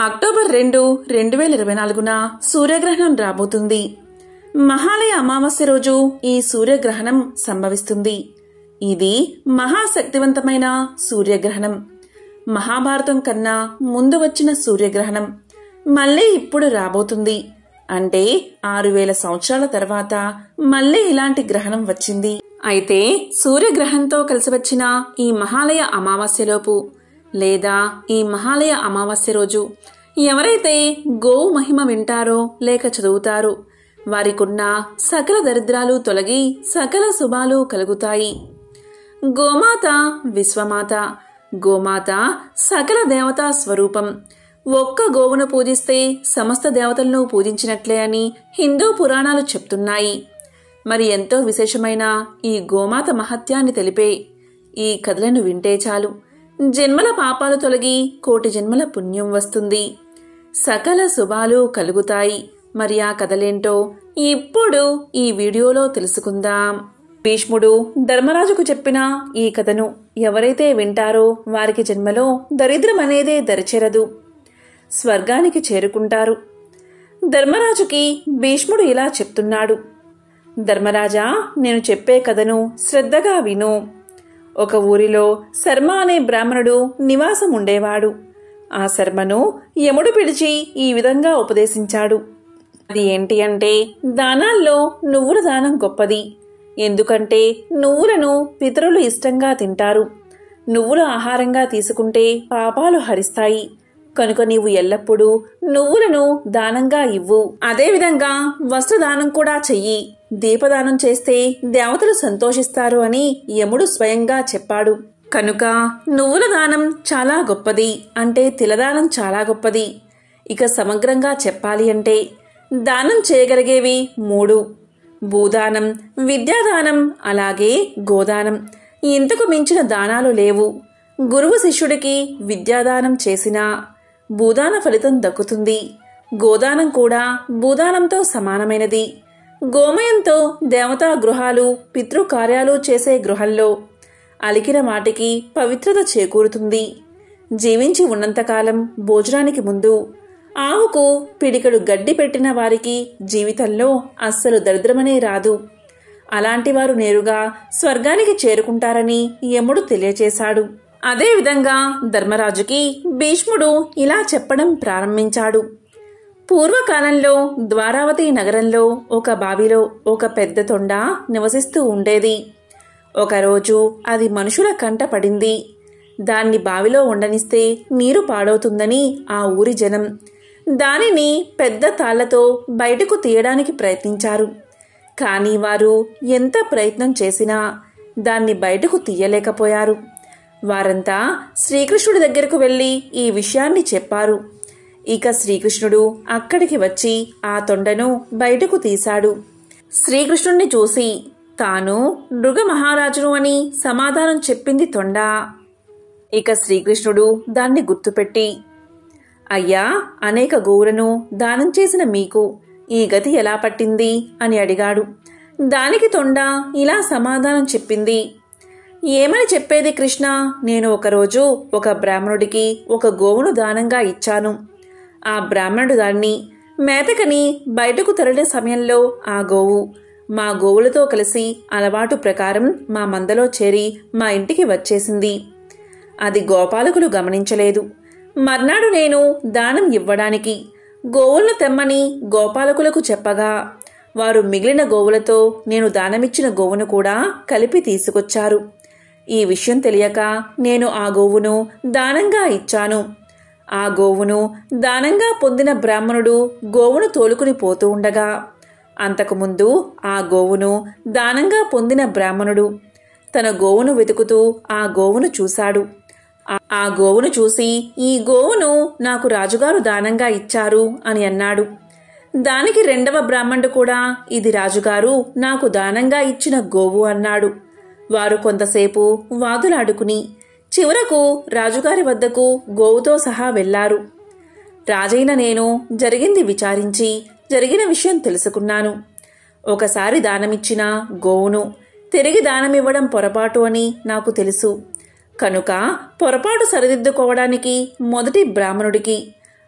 October రెండు రెండు వేల ఇరవై నాలుగున సూర్యగ్రహణం రాబోతుంది మహాలయ అమావాస్య రోజు ఈ సూర్యగ్రహణం సంభవిస్తుంది ఇది మహాశక్తివంతమైన సూర్యగ్రహణం మహాభారతం కన్నా ముందు వచ్చిన సూర్యగ్రహణం మళ్ళీ ఇప్పుడు రాబోతుంది అంటే ఆరు వేల సంవత్సరాల తర్వాత మళ్ళీ ఇలాంటి గ్రహణం వచ్చింది అయితే సూర్యగ్రహంతో కలిసి వచ్చిన ఈ మహాలయ అమావాస్యలోపు లేదా ఈ మహాలయ అమావాస్య రోజు ఎవరైతే గోవు మహిమ వింటారో లేక చదువుతారో వారికున్న సకల దరిద్రాలు తొలగి సకల శుభాలు కలుగుతాయి గోమాత విశ్వమాత గోమాత సకల దేవతా స్వరూపం ఒక్క గోవును పూజిస్తే సమస్త దేవతలను పూజించినట్లే అని హిందూ పురాణాలు చెప్తున్నాయి మరి ఎంతో విశేషమైన ఈ గోమాత మహత్యాన్ని తెలిపే ఈ కథలను వింటే చాలు జన్మల పాపాలు తొలగి కోటి జన్మల పుణ్యం వస్తుంది సకల శుభాలు కలుగుతాయి మరి ఆ కథలేంటో ఇప్పుడు ఈ వీడియోలో తెలుసుకుందాం భీష్ముడు ధర్మరాజుకు చెప్పిన ఈ కథను ఎవరైతే వింటారో వారికి జన్మలో దరిద్రం అనేదే దరిచేరదు స్వర్గానికి చేరుకుంటారు ధర్మరాజుకి భీష్ముడు ఇలా చెప్తున్నాడు ధర్మరాజా నేను చెప్పే కథను శ్రద్ధగా విను ఒక ఊరిలో శర్మ అనే బ్రాహ్మణుడు నివాసం ఉండేవాడు ఆ శర్మను యముడు పిలిచి ఈ విధంగా ఉపదేశించాడు అది ఏంటి అంటే దానాల్లో నువ్వుల దానం గొప్పది ఎందుకంటే నువ్వులను పితరులు ఇష్టంగా తింటారు నువ్వుల ఆహారంగా తీసుకుంటే పాపాలు హరిస్తాయి కనుక నీవు ఎల్లప్పుడూ నువ్వులను దానంగా ఇవ్వు అదేవిధంగా వస్త్రదానం కూడా చెయ్యి దీపదానం చేస్తే దేవతలు సంతోషిస్తారు అని యముడు స్వయంగా చెప్పాడు కనుక నువ్వుల దానం చాలా గొప్పది అంటే తిలదానం చాలా గొప్పది ఇక సమగ్రంగా చెప్పాలి అంటే దానం చేయగలిగేవి మూడు భూదానం విద్యాదానం అలాగే గోదానం ఇంతకు మించిన దానాలు లేవు గురువు శిష్యుడికి విద్యాదానం చేసినా భూదాన ఫలితం దక్కుతుంది గోదానం కూడా భూదానంతో సమానమైనది గోమయంతో దేవతా గృహాలు పితృకార్యాలు చేసే గృహంలో అలికిన వాటికి పవిత్రత చేకూరుతుంది జీవించి ఉన్నంతకాలం భోజనానికి ముందు ఆవుకు పిడికడు గడ్డి పెట్టిన వారికి జీవితంలో అస్సలు దరిద్రమనే రాదు అలాంటి వారు నేరుగా స్వర్గానికి చేరుకుంటారని యముడు తెలియచేశాడు అదేవిధంగా ధర్మరాజుకి భీష్ముడు ఇలా చెప్పడం ప్రారంభించాడు పూర్వకాలంలో ద్వారావతి నగరంలో ఒక బావిలో ఒక పెద్ద తొండ నివసిస్తూ ఉండేది ఒకరోజు అది మనుషుల కంట పడింది దాన్ని బావిలో ఉండనిస్తే నీరు పాడవుతుందని ఆ ఊరి జనం దానిని పెద్ద తాళ్లతో బయటకు తీయడానికి ప్రయత్నించారు కానీ వారు ఎంత ప్రయత్నం చేసినా దాన్ని బయటకు తీయలేకపోయారు వారంతా శ్రీకృష్ణుడి దగ్గరకు వెళ్ళి ఈ విషయాన్ని చెప్పారు ఇక శ్రీకృష్ణుడు అక్కడికి వచ్చి ఆ తొండను బయటకు తీశాడు శ్రీకృష్ణుణ్ణి చూసి తాను మృగ మహారాజును అని సమాధానం చెప్పింది తొండ ఇక శ్రీకృష్ణుడు దాన్ని గుర్తుపెట్టి అయ్యా అనేక గోవులను దానం చేసిన మీకు ఈ గతి ఎలా పట్టింది అని అడిగాడు దానికి తొండ ఇలా సమాధానం చెప్పింది ఏమని చెప్పేది కృష్ణ నేను ఒకరోజు ఒక బ్రాహ్మణుడికి ఒక గోవును దానంగా ఇచ్చాను ఆ బ్రాహ్మణుడు దాన్ని మేతకని బయటకు తరలిన సమయంలో ఆ గోవు మా గోవులతో కలిసి అలవాటు ప్రకారం మా మందలో చేరి మా ఇంటికి వచ్చేసింది అది గోపాలకులు గమనించలేదు మర్నాడు నేను దానం ఇవ్వడానికి గోవులను తెమ్మని గోపాలకులకు చెప్పగా వారు మిగిలిన గోవులతో నేను దానమిచ్చిన గోవును కూడా కలిపి తీసుకొచ్చారు ఈ విషయం తెలియక నేను ఆ గోవును దానంగా ఇచ్చాను ఆ గోవును దానంగా పొందిన బ్రాహ్మణుడు గోవును తోలుకుని పోతూ ఉండగా అంతకుముందు ఆ గోవును దానంగా పొందిన బ్రాహ్మణుడు తన గోవును వెతుకుతూ ఆ గోవును చూశాడు ఆ గోవును చూసి ఈ గోవును నాకు రాజుగారు దానంగా ఇచ్చారు అని అన్నాడు దానికి రెండవ బ్రాహ్మణుడు కూడా ఇది రాజుగారు నాకు దానంగా ఇచ్చిన గోవు అన్నాడు వారు కొంతసేపు వాదులాడుకుని చివరకు రాజుగారి వద్దకు గోవుతో సహా వెళ్లారు రాజైన నేను జరిగింది విచారించి జరిగిన విషయం తెలుసుకున్నాను ఒకసారి దానమిచ్చిన గోవును తిరిగి దానమివ్వడం పొరపాటు అని నాకు తెలుసు కనుక పొరపాటు సరిదిద్దుకోవడానికి మొదటి బ్రాహ్మణుడికి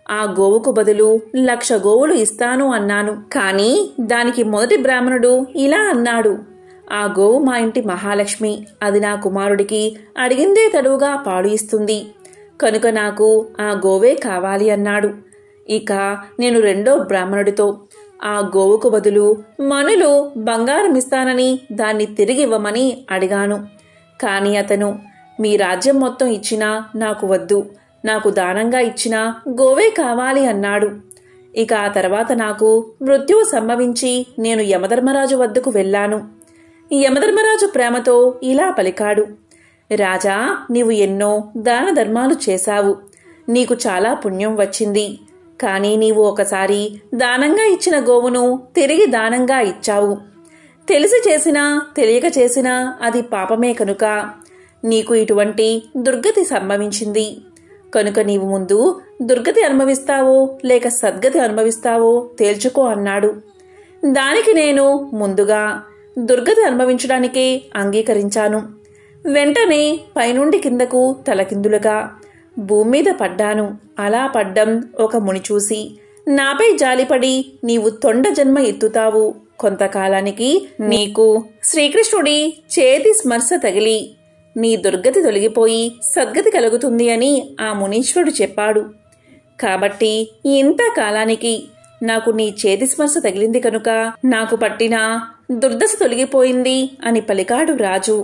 ఆ గోవుకు బదులు లక్ష గోవులు ఇస్తాను అన్నాను కానీ దానికి మొదటి బ్రాహ్మణుడు ఇలా అన్నాడు ఆ గోవు మా ఇంటి మహాలక్ష్మి అది నా కుమారుడికి అడిగిందే తడువుగా పాలు ఇస్తుంది కనుక నాకు ఆ గోవే కావాలి అన్నాడు ఇక నేను రెండో బ్రాహ్మణుడితో ఆ గోవుకు బదులు మనులు బంగారం ఇస్తానని దాన్ని తిరిగివ్వమని అడిగాను కాని అతను మీ రాజ్యం మొత్తం ఇచ్చినా నాకు వద్దు నాకు దానంగా ఇచ్చినా గోవే కావాలి అన్నాడు ఇక ఆ తర్వాత నాకు మృత్యువు సంభవించి నేను యమధర్మరాజు వద్దకు వెళ్ళాను యమధర్మరాజు ప్రేమతో ఇలా పలికాడు రాజా నీవు ఎన్నో దాన ధర్మాలు చేశావు నీకు చాలా పుణ్యం వచ్చింది కానీ నీవు ఒకసారి దానంగా ఇచ్చిన గోవును తిరిగి దానంగా ఇచ్చావు తెలిసి చేసినా తెలియక చేసినా అది పాపమే కనుక నీకు ఇటువంటి దుర్గతి సంభవించింది కనుక నీవు ముందు దుర్గతి అనుభవిస్తావో లేక సద్గతి అనుభవిస్తావో తేల్చుకో అన్నాడు దానికి నేను ముందుగా దుర్గతి అనుభవించడానికే అంగీకరించాను వెంటనే పైనుండి కిందకు తలకిందులుగా భూమి మీద పడ్డాను అలా పడ్డం ఒక ముని చూసి నాపై జాలిపడి నీవు తొండ జన్మ ఎత్తుతావు కొంతకాలానికి నీకు శ్రీకృష్ణుడి చేతి స్మర్శ తగిలి నీ దుర్గతి తొలగిపోయి సద్గతి కలుగుతుంది అని ఆ మునీశ్వరుడు చెప్పాడు కాబట్టి ఇంతకాలానికి నాకు నీ చేతి స్పర్శ తగిలింది కనుక నాకు పట్టిన దుర్దశ తొలగిపోయింది అని పలికాడు రాజు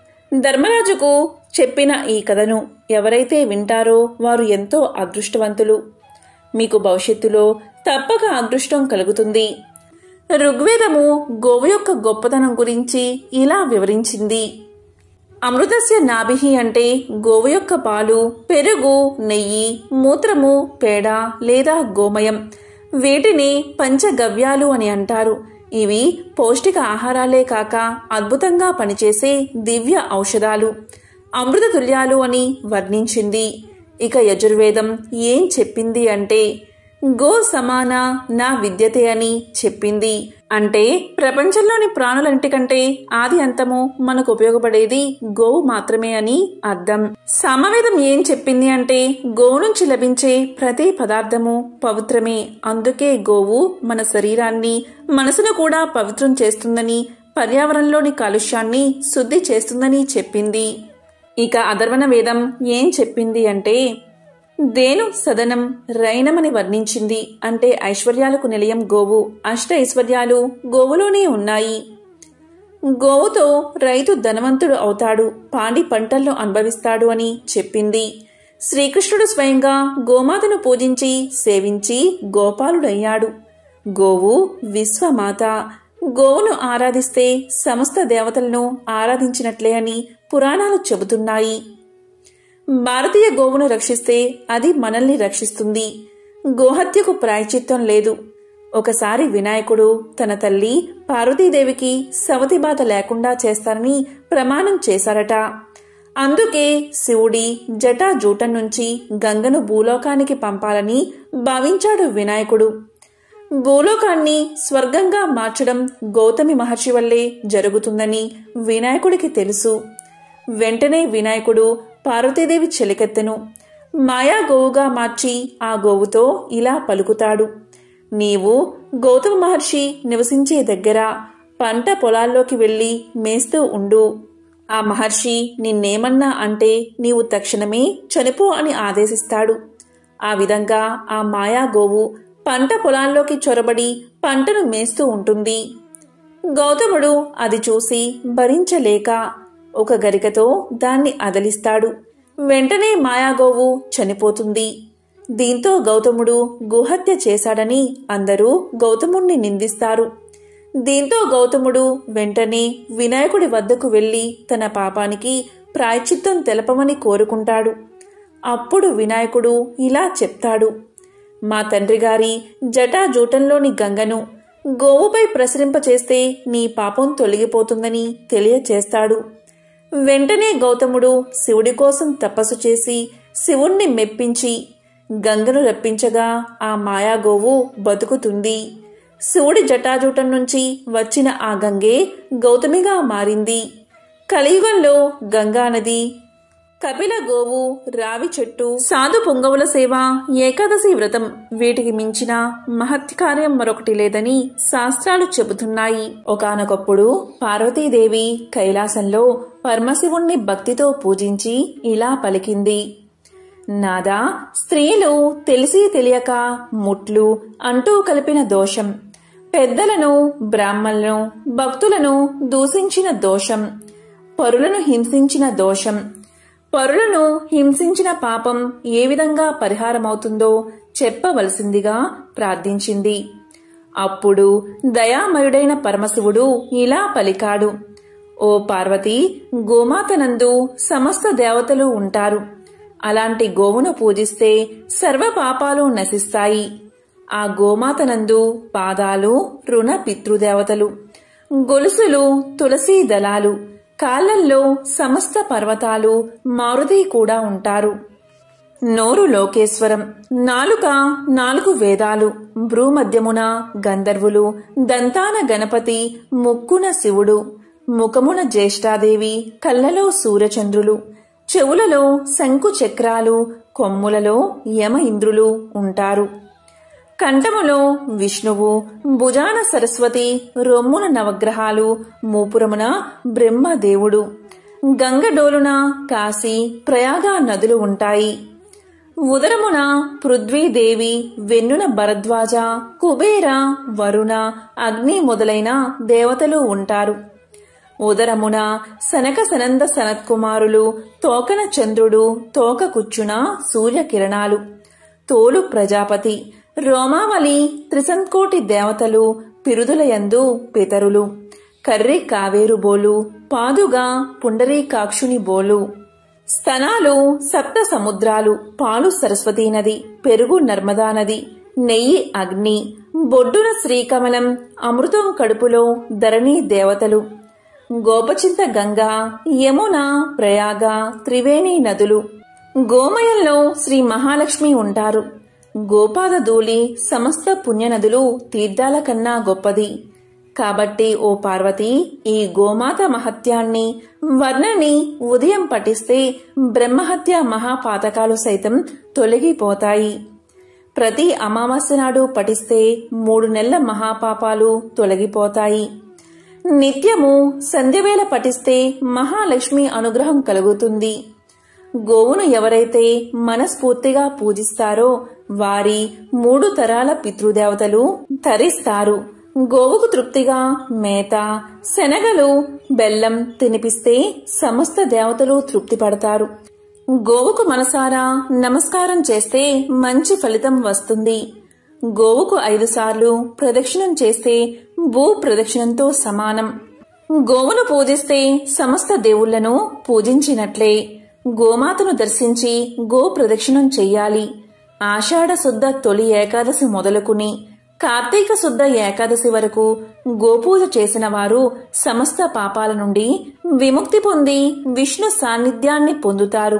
ధర్మరాజుకు చెప్పిన ఈ కథను ఎవరైతే వింటారో వారు ఎంతో అదృష్టవంతులు మీకు భవిష్యత్తులో తప్పక అదృష్టం కలుగుతుంది ఋగ్వేదము గోవు యొక్క గొప్పతనం గురించి ఇలా వివరించింది అమృతస్య నాభిహి అంటే గోవు యొక్క పాలు పెరుగు నెయ్యి మూత్రము పేడ లేదా గోమయం వీటిని పంచగవ్యాలు అని అంటారు ఇవి పౌష్టిక ఆహారాలే కాక అద్భుతంగా పనిచేసే దివ్య ఔషధాలు అమృత తుల్యాలు అని వర్ణించింది ఇక యజుర్వేదం ఏం చెప్పింది అంటే గో సమాన నా విద్యతే అని చెప్పింది అంటే ప్రపంచంలోని ప్రాణులన్నిటికంటే ఆది అంతము మనకు ఉపయోగపడేది గోవు మాత్రమే అని అర్థం సమవేదం ఏం చెప్పింది అంటే గోవు నుంచి లభించే ప్రతి పదార్థము పవిత్రమే అందుకే గోవు మన శరీరాన్ని మనసును కూడా పవిత్రం చేస్తుందని పర్యావరణంలోని కాలుష్యాన్ని శుద్ధి చేస్తుందని చెప్పింది ఇక అధర్వణ వేదం ఏం చెప్పింది అంటే దేను సదనం రైనమని వర్ణించింది అంటే ఐశ్వర్యాలకు నిలయం గోవు అష్ట ఐశ్వర్యాలు గోవులోనే ఉన్నాయి గోవుతో రైతు ధనవంతుడు అవుతాడు పాడి పంటలను అనుభవిస్తాడు అని చెప్పింది శ్రీకృష్ణుడు స్వయంగా గోమాతను పూజించి సేవించి గోపాలుడయ్యాడు గోవు విశ్వమాత గోవును ఆరాధిస్తే సమస్త దేవతలను ఆరాధించినట్లే అని పురాణాలు చెబుతున్నాయి భారతీయ గోవును రక్షిస్తే అది మనల్ని రక్షిస్తుంది గోహత్యకు ప్రాయచిత్తం లేదు ఒకసారి వినాయకుడు తన తల్లి పార్వతీదేవికి సవతి బాధ లేకుండా చేస్తానని ప్రమాణం చేశారట అందుకే శివుడి జటా జూటం నుంచి గంగను భూలోకానికి పంపాలని భావించాడు వినాయకుడు భూలోకాన్ని స్వర్గంగా మార్చడం గౌతమి మహర్షి వల్లే జరుగుతుందని వినాయకుడికి తెలుసు వెంటనే వినాయకుడు పార్వతీదేవి చెలికెత్తెను మాయా గోవుగా మార్చి ఆ గోవుతో ఇలా పలుకుతాడు నీవు గౌతమ మహర్షి నివసించే దగ్గర పంట పొలాల్లోకి వెళ్ళి మేస్తూ ఉండు ఆ మహర్షి నిన్నేమన్నా అంటే నీవు తక్షణమే చనిపో అని ఆదేశిస్తాడు ఆ విధంగా ఆ మాయా గోవు పంట పొలాల్లోకి చొరబడి పంటను మేస్తూ ఉంటుంది గౌతముడు అది చూసి భరించలేక ఒక గరికతో దాన్ని అదలిస్తాడు వెంటనే మాయాగోవు చనిపోతుంది దీంతో గౌతముడు గుహత్య చేశాడని అందరూ గౌతముణ్ణి నిందిస్తారు దీంతో గౌతముడు వెంటనే వినాయకుడి వద్దకు వెళ్లి తన పాపానికి ప్రాయచిత్తం తెలపమని కోరుకుంటాడు అప్పుడు వినాయకుడు ఇలా చెప్తాడు మా తండ్రి గారి జటాజూటంలోని గంగను గోవుపై ప్రసరింపచేస్తే నీ పాపం తొలగిపోతుందని తెలియచేస్తాడు వెంటనే గౌతముడు శివుడి కోసం తపస్సు చేసి శివుణ్ణి మెప్పించి గంగను రప్పించగా ఆ మాయాగోవు బతుకుతుంది శివుడి జటాజూటం నుంచి వచ్చిన ఆ గంగే గౌతమిగా మారింది కలియుగంలో గంగా నది కపిల గోవు రావి చెట్టు సాధు పొంగవుల సేవ ఏకాదశి వ్రతం వీటికి మించిన మహత్ కార్యం మరొకటి లేదని శాస్త్రాలు చెబుతున్నాయి ఒకానొకప్పుడు పార్వతీదేవి కైలాసంలో పరమశివుణ్ణి భక్తితో పూజించి ఇలా పలికింది నాదా స్త్రీలు తెలిసి తెలియక ముట్లు అంటూ కలిపిన దోషం పెద్దలను బ్రాహ్మణులను భక్తులను దూషించిన దోషం పరులను హింసించిన దోషం పరులను హింసించిన పాపం ఏ విధంగా పరిహారమవుతుందో చెప్పవలసిందిగా ప్రార్థించింది అప్పుడు దయామయుడైన పరమశివుడు ఇలా పలికాడు ఓ పార్వతి గోమాతనందు సమస్త దేవతలు ఉంటారు అలాంటి గోవును పూజిస్తే సర్వ పాపాలు నశిస్తాయి ఆ గోమాతనందు పాదాలు రుణ పితృదేవతలు గొలుసులు తులసీ దళాలు కాళ్ళల్లో సమస్త పర్వతాలు మారుతి కూడా ఉంటారు నోరు లోకేశ్వరం నాలుక నాలుగు వేదాలు భ్రూమధ్యమున గంధర్వులు దంతాన గణపతి ముక్కున శివుడు ముఖమున జ్యేష్ఠాదేవి కళ్ళలో సూర్యచంద్రులు చెవులలో శంకు చక్రాలు కొమ్ములలో యమ ఇంద్రులు ఉంటారు కంఠములో విష్ణువు భుజాన సరస్వతి రొమ్మున నవగ్రహాలు మూపురమున బ్రహ్మదేవుడు గంగడోలున కాశీ ప్రయాగ నదులు ఉంటాయి ఉదరమున పృథ్వీదేవి వెన్నున భరద్వాజ కుబేర వరుణ అగ్ని మొదలైన దేవతలు ఉంటారు ఉదరమున సనక సనంద సనత్కుమారులు తోకన చంద్రుడు తోక కుచ్చున సూర్యకిరణాలు తోలు ప్రజాపతి రోమావళి త్రిసంకోటి దేవతలు పిరుదులయందు పితరులు కర్రి కావేరు బోలు పాదుగా పుండరీకాక్షుని బోలు స్తనాలు సప్త సముద్రాలు పాలు సరస్వతీ నది పెరుగు నర్మదా నది నెయ్యి అగ్ని బొడ్డున శ్రీకమలం అమృతం కడుపులో ధరణి దేవతలు గోపచింత గంగా యమున ప్రయాగ త్రివేణి నదులు గోమయంలో శ్రీ మహాలక్ష్మి ఉంటారు గోపాద ధూళి సమస్త పుణ్యనదులు తీర్థాల కన్నా గొప్పది కాబట్టి ఓ పార్వతి ఈ గోమాత మహత్యాన్ని వర్ణని ఉదయం పఠిస్తే బ్రహ్మహత్య మహాపాతకాలు సైతం తొలగిపోతాయి ప్రతి అమావాస్య నాడు పఠిస్తే మూడు నెలల మహాపాపాలు తొలగిపోతాయి నిత్యము సంధ్యవేళ పఠిస్తే మహాలక్ష్మి అనుగ్రహం కలుగుతుంది గోవును ఎవరైతే మనస్ఫూర్తిగా పూజిస్తారో వారి మూడు తరాల పితృదేవతలు తరిస్తారు గోవుకు తృప్తిగా మేత శనగలు బెల్లం తినిపిస్తే సమస్త దేవతలు తృప్తి పడతారు గోవుకు మనసారా నమస్కారం చేస్తే మంచి ఫలితం వస్తుంది గోవుకు ఐదు సార్లు ప్రదక్షిణం చేస్తే భూ ప్రదక్షిణంతో సమానం గోవును పూజిస్తే సమస్త దేవుళ్లను పూజించినట్లే గోమాతను దర్శించి గో ప్రదక్షిణం చెయ్యాలి ఆషాఢ శుద్ధ తొలి ఏకాదశి మొదలుకుని కార్తీక శుద్ధ ఏకాదశి వరకు గోపూజ చేసిన వారు సమస్త పాపాల నుండి విముక్తి పొంది విష్ణు సాన్నిధ్యాన్ని పొందుతారు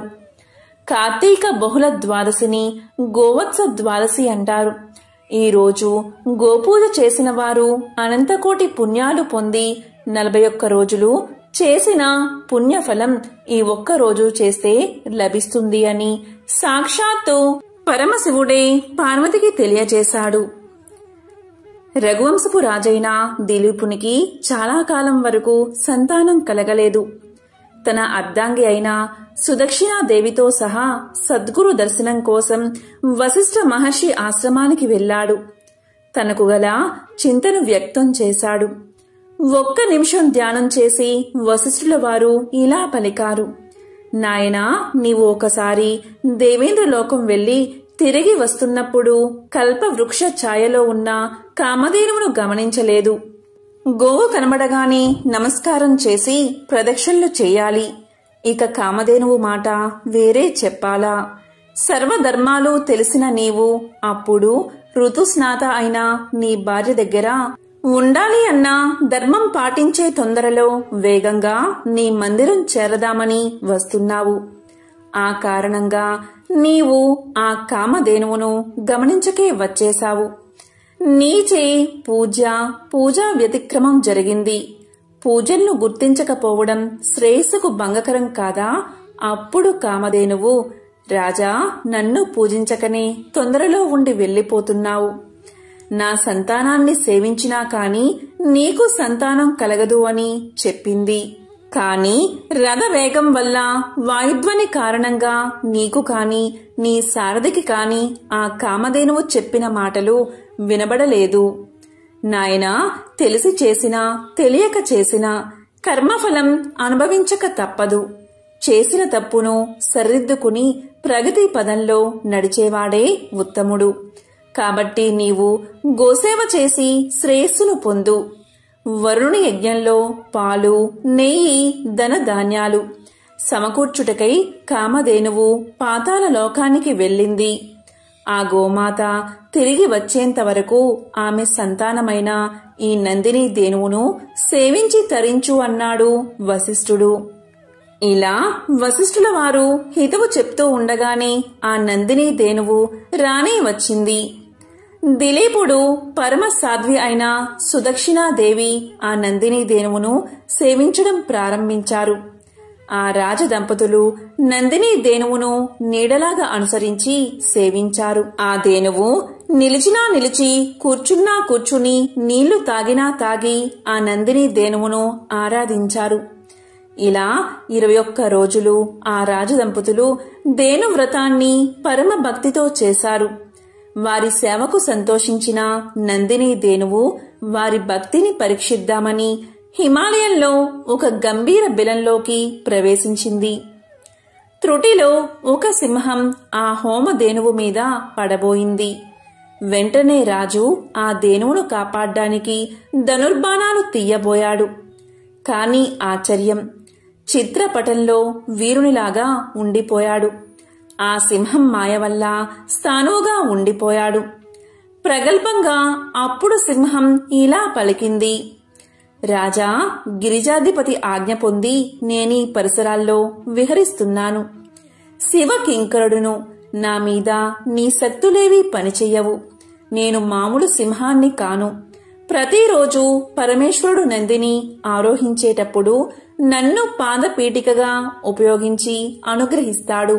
కార్తీక బహుళ ద్వాదశిని గోవత్స ద్వాదశి అంటారు ఈ రోజు గోపూజ చేసిన వారు అనంతకోటి పుణ్యాలు పొంది నలభై ఒక్క రోజులు చేసిన పుణ్యఫలం ఈ ఒక్క రోజు చేస్తే లభిస్తుంది అని సాక్షాత్తు పరమశివుడే పార్వతికి తెలియజేశాడు రఘువంశపు రాజైన దిలీపునికి చాలా కాలం వరకు సంతానం కలగలేదు తన అర్ధాంగి అయిన సుదక్షిణాదేవితో సహా సద్గురు దర్శనం కోసం వశిష్ఠ మహర్షి ఆశ్రమానికి వెళ్ళాడు తనకు గల చింతను వ్యక్తం చేశాడు ఒక్క నిమిషం ధ్యానం చేసి వశిష్ఠుల వారు ఇలా పలికారు నాయనా నీవు ఒకసారి దేవేంద్ర లోకం వెళ్లి తిరిగి వస్తున్నప్పుడు కల్ప వృక్ష ఛాయలో ఉన్న కామధేనువును గమనించలేదు గోవు కనబడగానే నమస్కారం చేసి ప్రదక్షిణలు చేయాలి ఇక కామధేనువు మాట వేరే చెప్పాలా సర్వధర్మాలు తెలిసిన నీవు అప్పుడు ఋతుస్నాత అయిన నీ భార్య దగ్గర ఉండాలి అన్న ధర్మం పాటించే తొందరలో వేగంగా నీ మందిరం చేరదామని వస్తున్నావు ఆ కారణంగా నీవు ఆ కామధేనువును గమనించకే వచ్చేశావు నీచే పూజ పూజా వ్యతిక్రమం జరిగింది పూజలను గుర్తించకపోవడం శ్రేయస్సుకు భంగకరం కాదా అప్పుడు కామధేనువు రాజా నన్ను పూజించకనే తొందరలో ఉండి వెళ్ళిపోతున్నావు నా సంతానాన్ని సేవించినా కాని నీకు సంతానం కలగదు అని చెప్పింది కాని రథవేగం వల్ల వాయుధ్వని కారణంగా నీకు కాని నీ సారథికి కాని ఆ కామధేనువు చెప్పిన మాటలు వినబడలేదు నాయనా తెలిసి చేసినా తెలియక చేసినా కర్మఫలం అనుభవించక తప్పదు చేసిన తప్పును సరిదిద్దుకుని ప్రగతి పదంలో నడిచేవాడే ఉత్తముడు కాబట్టి నీవు గోసేవ చేసి శ్రేయస్సును పొందు వరుణి యజ్ఞంలో పాలు నెయ్యి ధన ధాన్యాలు సమకూర్చుటకై కామధేనువు పాతాల లోకానికి వెళ్ళింది ఆ గోమాత తిరిగి వచ్చేంత వరకు ఆమె సంతానమైన ఈ నందిని దేనువును సేవించి తరించు అన్నాడు వశిష్ఠుడు ఇలా వశిష్ఠుల వారు హితవు చెప్తూ ఉండగానే ఆ నందిని దేనువు రానే వచ్చింది దిలీపుడు పరమ సాధ్వి అయిన సుదక్షిణాదేవి ఆ నందిని దేనువును సేవించడం ప్రారంభించారు ఆ రాజదంపతులు నందిని దేనువును నీడలాగా అనుసరించి సేవించారు ఆ దేనువు నిలిచినా నిలిచి కూర్చున్నా కూర్చుని నీళ్లు తాగినా తాగి ఆ నందిని దేనువును ఆరాధించారు ఇలా ఇరవై ఒక్క రోజులు ఆ రాజదంపతులు దేను వ్రతాన్ని పరమ భక్తితో చేశారు వారి సేవకు సంతోషించిన నందిని దేనువు వారి భక్తిని పరీక్షిద్దామని హిమాలయంలో ఒక గంభీర బిలంలోకి ప్రవేశించింది త్రుటిలో ఒక సింహం ఆ హోమ దేనువు మీద పడబోయింది వెంటనే రాజు ఆ దేనువును కాపాడ్డానికి ధనుర్బాణాలు తీయబోయాడు కాని ఆశ్చర్యం చిత్రపటంలో వీరునిలాగా ఉండిపోయాడు ఆ సింహం మాయ వల్ల స్థానువుగా ఉండిపోయాడు ప్రగల్భంగా అప్పుడు సింహం ఇలా పలికింది రాజా గిరిజాధిపతి ఆజ్ఞ పొంది నేనీ పరిసరాల్లో విహరిస్తున్నాను శివ కింకరుడును నా మీద నీ శక్తులేవి పనిచెయ్యవు నేను మామూలు సింహాన్ని కాను ప్రతిరోజు పరమేశ్వరుడు నందిని ఆరోహించేటప్పుడు నన్ను పాదపీఠికగా ఉపయోగించి అనుగ్రహిస్తాడు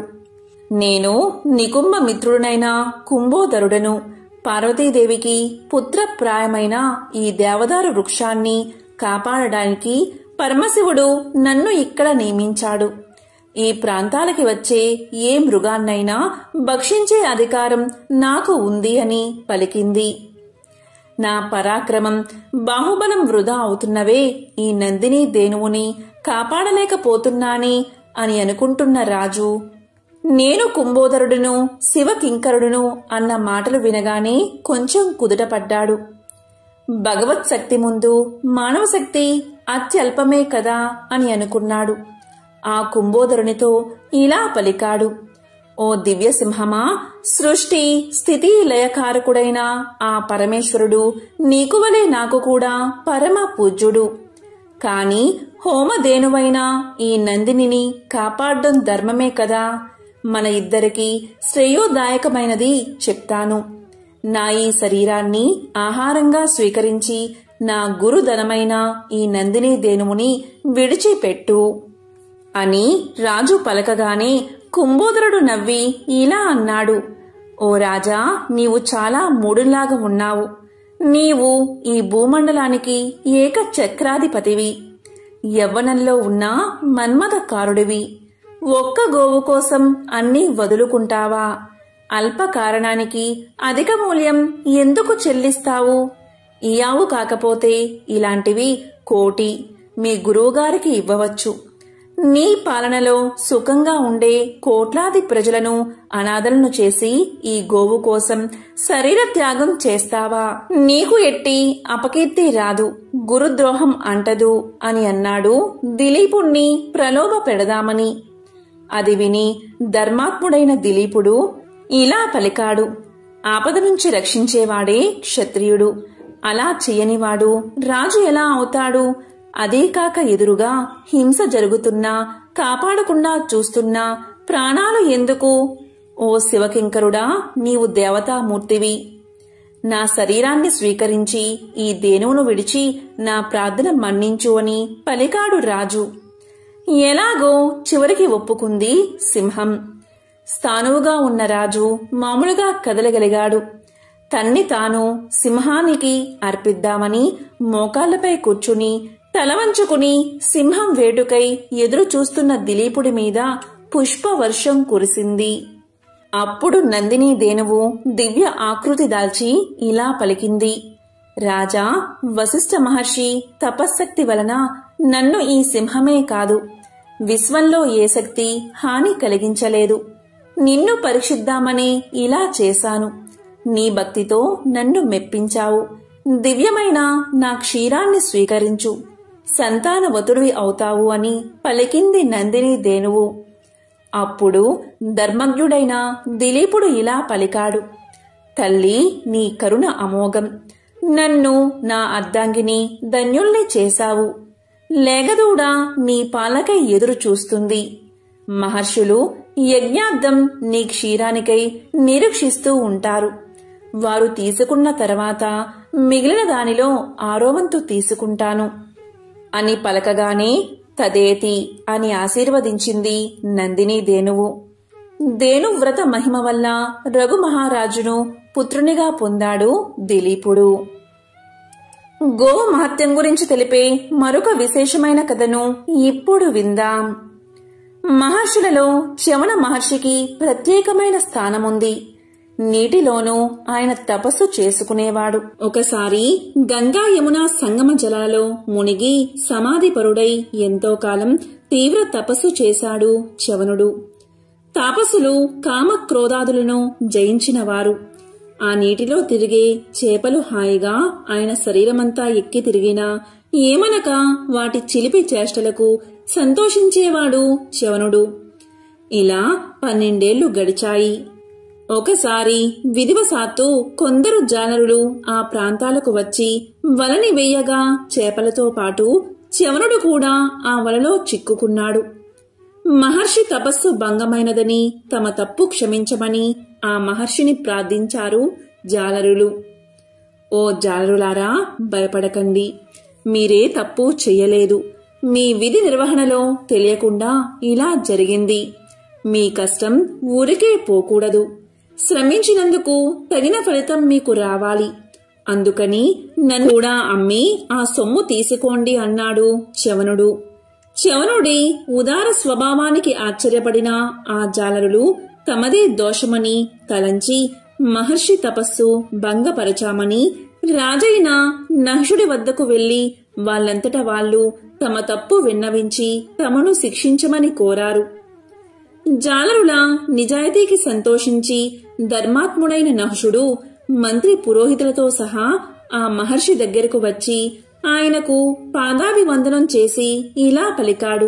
నేను నికుంభ మిత్రుడనైన కుంభోదరుడను పార్వతీదేవికి పుత్రప్రాయమైన ఈ దేవదారు వృక్షాన్ని కాపాడడానికి పరమశివుడు నన్ను ఇక్కడ నియమించాడు ఈ ప్రాంతాలకి వచ్చే ఏ మృగాన్నైనా భక్షించే అధికారం నాకు ఉంది అని పలికింది నా పరాక్రమం బాహుబలం వృధా అవుతున్నవే ఈ నందిని దేనువుని కాపాడలేకపోతున్నానే అని అనుకుంటున్న రాజు నేను కుంభోదరుడును శివకింకరుడును అన్న మాటలు వినగానే కొంచెం కుదుటపడ్డాడు భగవత్ శక్తి ముందు మానవ శక్తి అత్యల్పమే కదా అని అనుకున్నాడు ఆ కుంభోదరునితో ఇలా పలికాడు ఓ దివ్య సింహమా సృష్టి స్థితి లయకారకుడైన ఆ పరమేశ్వరుడు నీకు వలె నాకు కూడా పరమ పూజ్యుడు కాని హోమధేనువైన ఈ నందినిని కాపాడడం ధర్మమే కదా మన ఇద్దరికి శ్రేయోదాయకమైనది చెప్తాను నా ఈ శరీరాన్ని ఆహారంగా స్వీకరించి నా గురుధనమైన ఈ నందిని దేనుముని విడిచిపెట్టు అని రాజు పలకగానే కుంభోదరుడు నవ్వి ఇలా అన్నాడు ఓ రాజా నీవు చాలా మూడులాగా ఉన్నావు నీవు ఈ భూమండలానికి ఏక చక్రాధిపతివి యవ్వనంలో ఉన్న మన్మథకారుడివి ఒక్క గోవు కోసం అన్నీ వదులుకుంటావా అల్ప కారణానికి అధిక మూల్యం ఎందుకు చెల్లిస్తావు ఇయావు కాకపోతే ఇలాంటివి కోటి మీ గురువుగారికి ఇవ్వవచ్చు నీ పాలనలో సుఖంగా ఉండే కోట్లాది ప్రజలను అనాథలను చేసి ఈ గోవు కోసం శరీర త్యాగం చేస్తావా నీకు ఎట్టి అపకీర్తి రాదు గురుద్రోహం అంటదు అని అన్నాడు దిలీపుణ్ణి ప్రలోభ పెడదామని అది విని ధర్మాత్ముడైన దిలీపుడు ఇలా పలికాడు ఆపద నుంచి రక్షించేవాడే క్షత్రియుడు అలా చెయ్యనివాడు రాజు ఎలా అవుతాడు అదే కాక ఎదురుగా హింస జరుగుతున్నా కాపాడకుండా చూస్తున్నా ప్రాణాలు ఎందుకు ఓ శివకింకరుడా నీవు దేవతామూర్తివి నా శరీరాన్ని స్వీకరించి ఈ దేనువును విడిచి నా ప్రార్థన మన్నించు అని పలికాడు రాజు ఎలాగో చివరికి ఒప్పుకుంది సింహం స్థానువుగా ఉన్న రాజు మామూలుగా కదలగలిగాడు తన్ని తాను సింహానికి అర్పిద్దామని మోకాళ్లపై కూర్చుని తలవంచుకుని సింహం వేటుకై ఎదురు చూస్తున్న దిలీపుడి మీద పుష్పవర్షం కురిసింది అప్పుడు నందిని దేనువు దివ్య ఆకృతి దాల్చి ఇలా పలికింది రాజా వశిష్ఠ మహర్షి తపశ్శక్తి వలన నన్ను ఈ సింహమే కాదు విశ్వంలో ఏ శక్తి హాని కలిగించలేదు నిన్ను పరీక్షిద్దామని ఇలా చేశాను నీ భక్తితో నన్ను మెప్పించావు దివ్యమైన నా క్షీరాన్ని స్వీకరించు సంతానవతుడివి అవుతావు అని పలికింది నందిని దేనువు అప్పుడు ధర్మజ్ఞుడైన దిలీపుడు ఇలా పలికాడు తల్లి నీ కరుణ అమోఘం నన్ను నా అర్ధాంగిని ధన్యుల్ని చేశావు లేగదూడ నీ పాలకై ఎదురు చూస్తుంది మహర్షులు యజ్ఞార్థం నీ క్షీరానికై నిరీక్షిస్తూ ఉంటారు వారు తీసుకున్న తర్వాత మిగిలిన దానిలో ఆరోవంతు తీసుకుంటాను అని పలకగానే తదేతి అని ఆశీర్వదించింది నందిని దేనువు దేనువ్రత మహిమ వల్ల రఘు మహారాజును పుత్రునిగా పొందాడు దిలీపుడు గోవు మహత్యం గురించి తెలిపే మరొక విశేషమైన కథను ఇప్పుడు విందాం మహర్షులలో చవన మహర్షికి ప్రత్యేకమైన స్థానముంది నీటిలోనూ ఆయన తపస్సు చేసుకునేవాడు ఒకసారి గంగా యమున సంగమ జలాలలో మునిగి సమాధిపరుడై ఎంతో కాలం తీవ్ర తపస్సు చేశాడు చవనుడు తాపసులు కామక్రోధాదులను జయించినవారు ఆ నీటిలో తిరిగే చేపలు హాయిగా ఆయన శరీరమంతా ఎక్కి తిరిగినా ఏమనక వాటి చిలిపి చేష్టలకు సంతోషించేవాడు చవనుడు ఇలా పన్నెండేళ్లు గడిచాయి ఒకసారి విధివశాత్తు కొందరు జానరులు ఆ ప్రాంతాలకు వచ్చి వలని వేయగా చేపలతో పాటు చవనుడు కూడా ఆ వలలో చిక్కుకున్నాడు మహర్షి తపస్సు భంగమైనదని తమ తప్పు క్షమించమని ఆ మహర్షిని ప్రార్థించారు జాలరులు ఓ జాలరులారా భయపడకండి మీరే తప్పు చెయ్యలేదు మీ విధి నిర్వహణలో తెలియకుండా ఇలా జరిగింది మీ కష్టం ఊరికే పోకూడదు శ్రమించినందుకు తగిన ఫలితం మీకు రావాలి అందుకని నన్ను కూడా అమ్మి ఆ సొమ్ము తీసుకోండి అన్నాడు చవనుడు చవనుడి ఉదార స్వభావానికి ఆశ్చర్యపడిన ఆ జాలరులు తమదే దోషమని తలంచి మహర్షి తపస్సు భంగపరచామని రాజైన నహుషుడి వద్దకు వెళ్లి వాళ్ళంతట వాళ్ళు తమ తప్పు విన్నవించి తమను శిక్షించమని కోరారు జాలరుల నిజాయితీకి సంతోషించి ధర్మాత్ముడైన నహుషుడు మంత్రి పురోహితులతో సహా ఆ మహర్షి దగ్గరకు వచ్చి ఆయనకు పాదాభివందనం చేసి ఇలా పలికాడు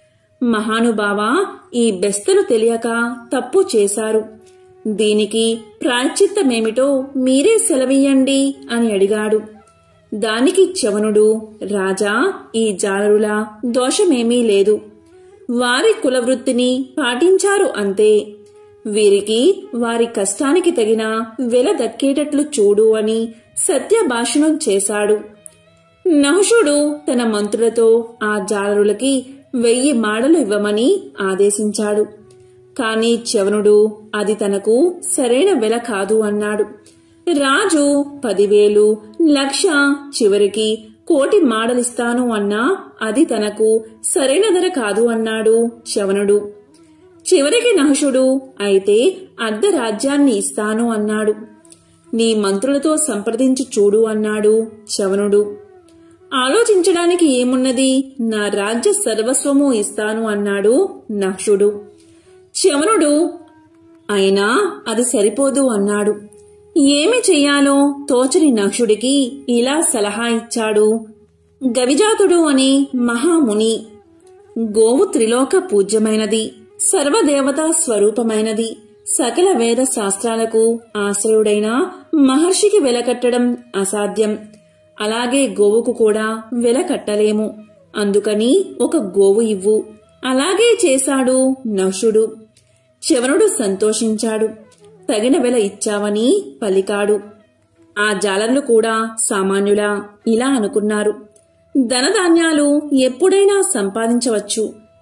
మహానుభావా ఈ బెస్తలు తెలియక తప్పు చేశారు దీనికి ప్రాయశ్చిత్తమేమిటో మీరే సెలవియ్యండి అని అడిగాడు దానికి చవనుడు రాజా ఈ జాలరుల దోషమేమీ లేదు వారి కులవృత్తిని పాటించారు అంతే వీరికి వారి కష్టానికి తగిన వెల దక్కేటట్లు చూడు అని సత్యభాషణం చేశాడు నహుషుడు తన మంత్రులతో ఆ జాలరులకి వెయ్యి మాడలు ఇవ్వమని ఆదేశించాడు కాని చవనుడు అది తనకు సరైన వెల కాదు అన్నాడు రాజు పదివేలు లక్ష చివరికి కోటి మాడలిస్తాను అన్నా అది తనకు సరైన ధర కాదు అన్నాడు చవనుడు చివరికి నహుషుడు అయితే అర్ధ రాజ్యాన్ని ఇస్తాను అన్నాడు నీ మంత్రులతో సంప్రదించి చూడు అన్నాడు చవనుడు ఆలోచించడానికి ఏమున్నది నా రాజ్య సర్వస్వము ఇస్తాను అన్నాడు నహుషుడు చవనుడు అయినా అది సరిపోదు అన్నాడు ఏమి చెయ్యాలో తోచని నక్షుడికి ఇలా సలహా ఇచ్చాడు గవిజాతుడు అనే మహాముని గోవు త్రిలోక పూజ్యమైనది సర్వదేవతా స్వరూపమైనది సకల వేద శాస్త్రాలకు ఆశ్రయుడైన మహర్షికి వెలకట్టడం అసాధ్యం అలాగే గోవుకు కూడా వెల కట్టలేము అందుకని ఒక గోవు ఇవ్వు అలాగే చేశాడు నహుషుడు చవనుడు సంతోషించాడు తగిన వెల ఇచ్చావని పలికాడు ఆ జాలర్లు కూడా సామాన్యులా ఇలా అనుకున్నారు ధనధాన్యాలు ఎప్పుడైనా సంపాదించవచ్చు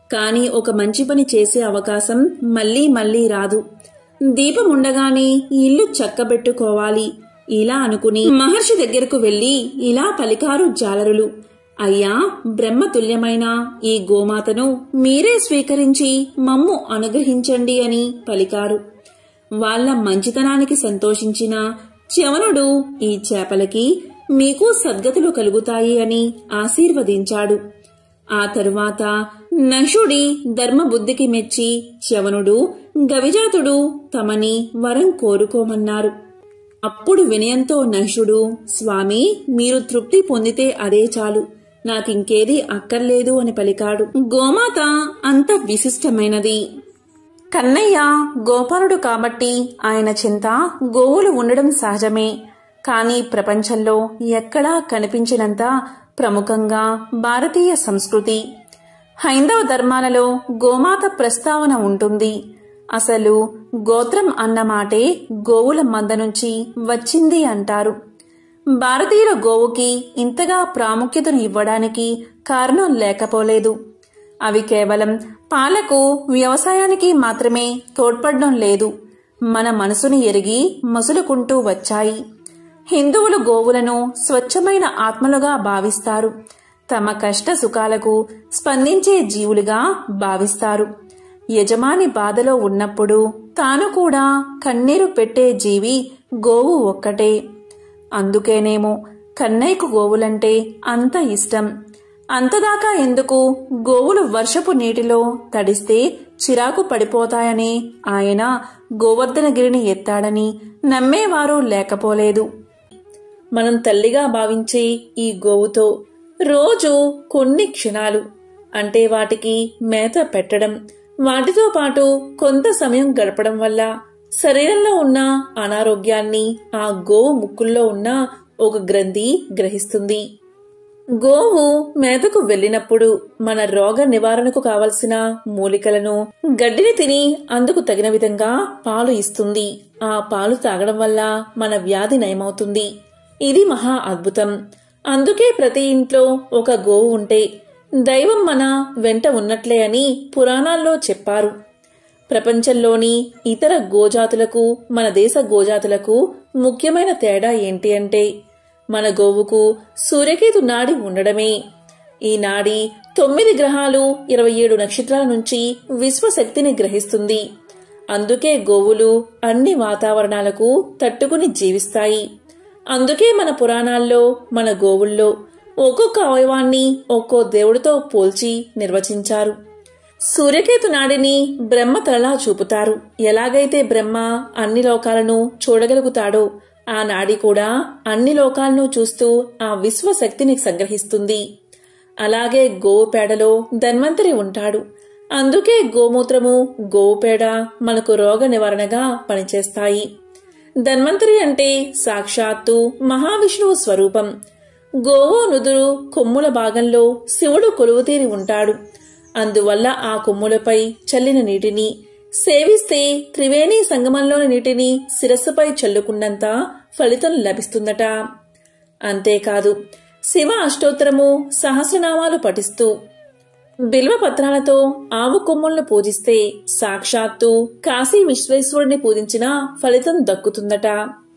కానీ ఒక మంచి పని చేసే అవకాశం మళ్ళీ మళ్ళీ రాదు దీపం ఉండగానే ఇల్లు చక్కబెట్టుకోవాలి ఇలా అనుకుని మహర్షి దగ్గరకు వెళ్లి ఇలా పలికారు జాలరులు అయ్యా బ్రహ్మతుల్యమైన ఈ గోమాతను మీరే స్వీకరించి మమ్ము అనుగ్రహించండి అని పలికారు వాళ్ళ మంచితనానికి సంతోషించిన చవనుడు ఈ చేపలకి మీకు సద్గతులు కలుగుతాయి అని ఆశీర్వదించాడు ఆ తరువాత నషుడి ధర్మబుద్ధికి మెచ్చి చవనుడు గవిజాతుడు తమని వరం కోరుకోమన్నారు అప్పుడు వినయంతో నహుడు స్వామి మీరు తృప్తి పొందితే అదే చాలు నాకింకేదీ అక్కర్లేదు అని పలికాడు గోమాత అంత విశిష్టమైనది కన్నయ్య గోపాలుడు కాబట్టి ఆయన చింత గోవులు ఉండడం సహజమే కానీ ప్రపంచంలో ఎక్కడా కనిపించినంత ప్రముఖంగా భారతీయ సంస్కృతి హైందవ ధర్మాలలో గోమాత ప్రస్తావన ఉంటుంది అసలు గోత్రం అన్న మాటే గోవుల మంద నుంచి వచ్చింది అంటారు భారతీయుల గోవుకి ఇంతగా ప్రాముఖ్యతను ఇవ్వడానికి కారణం లేకపోలేదు అవి కేవలం పాలకు వ్యవసాయానికి మాత్రమే తోడ్పడడం లేదు మన మనసుని ఎరిగి మసులుకుంటూ వచ్చాయి హిందువులు గోవులను స్వచ్ఛమైన ఆత్మలుగా భావిస్తారు తమ కష్ట సుఖాలకు స్పందించే జీవులుగా భావిస్తారు యజమాని బాధలో ఉన్నప్పుడు తాను కూడా కన్నీరు పెట్టే జీవి గోవు ఒక్కటే అందుకేనేమో కన్నయ్యకు గోవులంటే అంత ఇష్టం అంతదాకా ఎందుకు గోవులు వర్షపు నీటిలో తడిస్తే చిరాకు పడిపోతాయని ఆయన గోవర్ధనగిరిని ఎత్తాడని నమ్మేవారు లేకపోలేదు మనం తల్లిగా భావించే ఈ గోవుతో రోజు కొన్ని క్షణాలు అంటే వాటికి మేత పెట్టడం వాటితో పాటు కొంత సమయం గడపడం వల్ల శరీరంలో ఉన్న అనారోగ్యాన్ని ఆ గోవు ముక్కుల్లో ఉన్న ఒక గ్రంథి గ్రహిస్తుంది గోవు మేతకు వెళ్ళినప్పుడు మన రోగ నివారణకు కావలసిన మూలికలను గడ్డిని తిని అందుకు తగిన విధంగా పాలు ఇస్తుంది ఆ పాలు తాగడం వల్ల మన వ్యాధి నయమవుతుంది ఇది మహా అద్భుతం అందుకే ప్రతి ఇంట్లో ఒక గోవు ఉంటే దైవం మన వెంట ఉన్నట్లే అని పురాణాల్లో చెప్పారు ప్రపంచంలోని ఇతర గోజాతులకు మన దేశ గోజాతులకు ముఖ్యమైన తేడా ఏంటి అంటే మన గోవుకు సూర్యకేతు నాడి ఉండడమే ఈ నాడి తొమ్మిది గ్రహాలు ఇరవై ఏడు నక్షత్రాల నుంచి విశ్వశక్తిని గ్రహిస్తుంది అందుకే గోవులు అన్ని వాతావరణాలకు తట్టుకుని జీవిస్తాయి అందుకే మన పురాణాల్లో మన గోవుల్లో ఒక్కొక్క అవయవాన్ని ఒక్కో దేవుడితో పోల్చి నిర్వచించారు సూర్యకేతు నాడిని బ్రహ్మ తలలా చూపుతారు ఎలాగైతే బ్రహ్మ అన్ని లోకాలను చూడగలుగుతాడో ఆ నాడి కూడా అన్ని లోకాలను చూస్తూ ఆ విశ్వశక్తిని సంగ్రహిస్తుంది అలాగే గోవు పేడలో ధన్వంతరి ఉంటాడు అందుకే గోమూత్రము గోవు పేడ మనకు రోగ నివారణగా పనిచేస్తాయి ధన్వంతరి అంటే సాక్షాత్తు మహావిష్ణువు స్వరూపం గోవు నుదురు కొమ్ముల భాగంలో శివుడు కొలువుతీరి ఉంటాడు అందువల్ల ఆ కొమ్ములపై చల్లిన నీటిని సేవిస్తే త్రివేణి సంగమంలోని నీటిని శిరస్సుపై చల్లుకున్నంత ఫలితం లభిస్తుందట అంతేకాదు శివ అష్టోత్తరము సహస్రనామాలు పఠిస్తూ బిల్వపత్రాలతో ఆవు కొమ్ములను పూజిస్తే సాక్షాత్తు కాశీ విశ్వేశ్వరుని పూజించిన ఫలితం దక్కుతుందట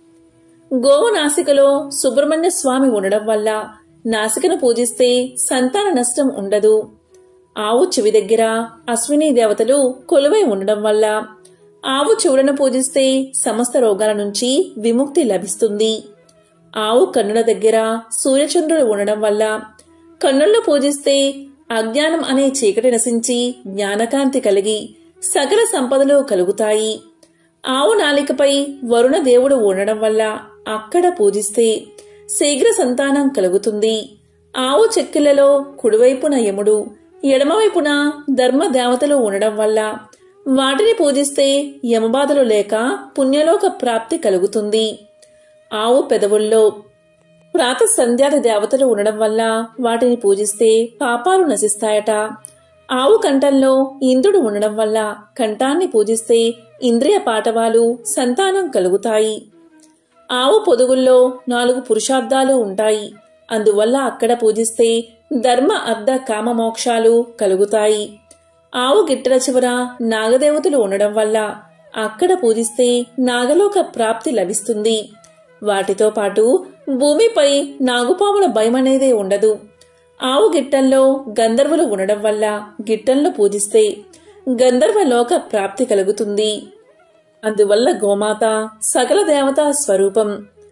గోవు నాసికలో సుబ్రహ్మణ్య స్వామి ఉండడం వల్ల నాసికను పూజిస్తే సంతాన నష్టం ఉండదు ఆవు చెవి దగ్గర అశ్విని దేవతలు కొలువై ఉండడం వల్ల ఆవు చెవులను పూజిస్తే సమస్త రోగాల నుంచి విముక్తి లభిస్తుంది ఆవు కన్నుల దగ్గర సూర్యచంద్రుడు ఉండడం వల్ల కన్నులను పూజిస్తే అజ్ఞానం అనే చీకటి నశించి జ్ఞానకాంతి కలిగి సకల సంపదలు కలుగుతాయి ఆవు నాలికపై వరుణ దేవుడు ఉండడం వల్ల అక్కడ పూజిస్తే శీఘ్ర సంతానం కలుగుతుంది ఆవు చెక్కిళ్లలో కుడివైపున యముడు ఎడమవైపున ధర్మ దేవతలు ఉండడం వల్ల వాటిని పూజిస్తే యమబాధలు లేక పుణ్యలోక ప్రాప్తి కలుగుతుంది ఆవు పెదవుల్లో ప్రాత సంధ్యాది దేవతలు ఉండడం వల్ల వాటిని పూజిస్తే పాపాలు నశిస్తాయట ఆవు కంఠంలో ఇంద్రుడు ఉండడం వల్ల కంఠాన్ని పూజిస్తే ఇంద్రియ పాటవాలు సంతానం కలుగుతాయి ఆవు పొదుగుల్లో నాలుగు పురుషార్థాలు ఉంటాయి అందువల్ల అక్కడ పూజిస్తే ధర్మ అర్ధ కామ మోక్షాలు కలుగుతాయి ఆవు గిట్టల చివర నాగదేవతలు ఉండడం వల్ల అక్కడ పూజిస్తే నాగలోక ప్రాప్తి లభిస్తుంది వాటితో పాటు భూమిపై నాగుపాముల భయమనేదే ఉండదు ఆవు గిట్టల్లో గంధర్వులు ఉండడం వల్ల గిట్టల్లో పూజిస్తే గంధర్వ లోక ప్రాప్తి కలుగుతుంది అందువల్ల గోమాత సకల దేవతా స్వరూపం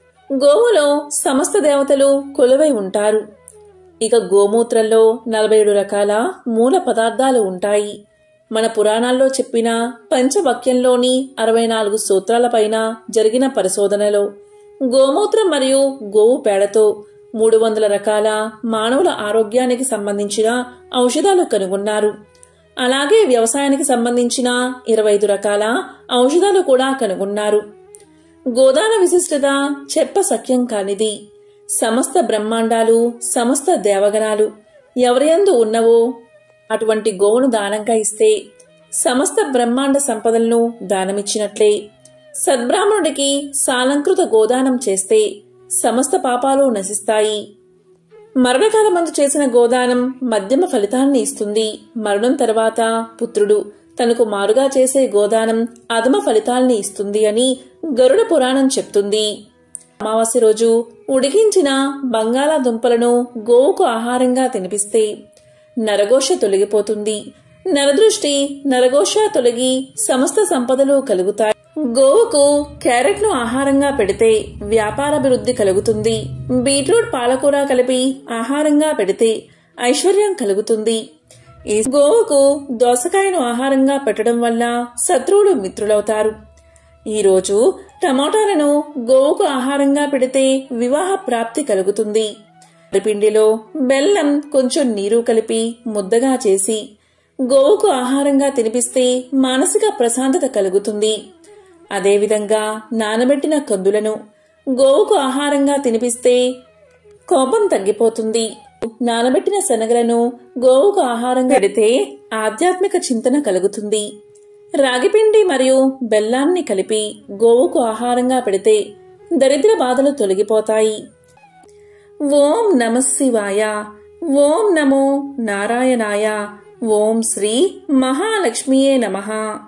గోవులో సమస్త దేవతలు కొలువై ఉంటారు ఇక గోమూత్రంలో నలభై ఏడు రకాల మూల పదార్థాలు ఉంటాయి మన పురాణాల్లో చెప్పిన పంచవాక్యంలోని అరవై నాలుగు సూత్రాలపైన జరిగిన పరిశోధనలో గోమూత్రం మరియు గోవు పేడతో మూడు వందల రకాల మానవుల ఆరోగ్యానికి సంబంధించిన ఔషధాలు కనుగొన్నారు అలాగే వ్యవసాయానికి సంబంధించిన ఇరవై ఐదు రకాల ఔషధాలు కూడా కనుగొన్నారు గోదాన విశిష్టత చెప్ప సఖ్యం కానిది సమస్త బ్రహ్మాండాలు సమస్త దేవగణాలు ఎవరియందు ఉన్నవో అటువంటి గోవును దానంగా ఇస్తే సమస్త బ్రహ్మాండ సంపదలను దానమిచ్చినట్లే సద్బ్రాహ్మణుడికి సాలంకృత గోదానం చేస్తే సమస్త పాపాలు నశిస్తాయి మరణకాలమందు చేసిన గోదానం మధ్యమ ఫలితాన్ని ఇస్తుంది మరణం తర్వాత పుత్రుడు తనకు మారుగా చేసే గోదానం అధమ ఫలితాల్ని ఇస్తుంది అని గరుడ పురాణం చెప్తుంది అమావాస్య రోజు ఉడికించిన బంగాళాదుంపలను గోవుకు ఆహారంగా తినిపిస్తే నరఘోష తొలగిపోతుంది నరదృష్టి నరఘోష తొలగి సమస్త సంపదలు కలుగుతాయి గోవుకు క్యారెట్ ను ఆహారంగా పెడితే వ్యాపారాభివృద్ధి కలుగుతుంది బీట్రూట్ పాలకూర కలిపి ఆహారంగా పెడితే ఐశ్వర్యం కలుగుతుంది ఈ గోవుకు దోసకాయను ఆహారంగా పెట్టడం వల్ల శత్రువులు మిత్రులవుతారు ఈ రోజు టమాటాలను గోవుకు ఆహారంగా పెడితే వివాహ ప్రాప్తి కలుగుతుంది పిండిలో బెల్లం కొంచెం నీరు కలిపి ముద్దగా చేసి గోవుకు ఆహారంగా తినిపిస్తే మానసిక ప్రశాంతత కలుగుతుంది అదేవిధంగా నానబెట్టిన కందులను గోవుకు ఆహారంగా తినిపిస్తే కోపం తగ్గిపోతుంది నానబెట్టిన శనగలను గోవుకు ఆహారంగా పెడితే ఆధ్యాత్మిక చింతన కలుగుతుంది రాగిపిండి మరియు బెల్లాన్ని కలిపి గోవుకు ఆహారంగా పెడితే దరిద్ర బాధలు తొలగిపోతాయి ఓం నమ శివాయ ఓం నమో నారాయణాయ ఓం శ్రీ మహాలక్ష్మియే నమః